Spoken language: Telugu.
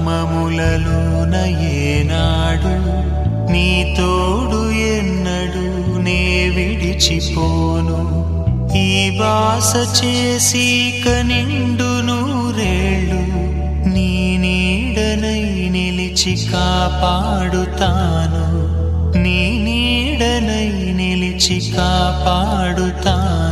మమములలోన ఏనాడు నీ తోడు ఎన్నడు నే విడిచిపోను ఈ బాస చేసి కనిండు నూరేళ్ళు నీ నీడనై నిలిచి కాపాడుతాను నీ నీడనై నిలిచి కాపాడుతాను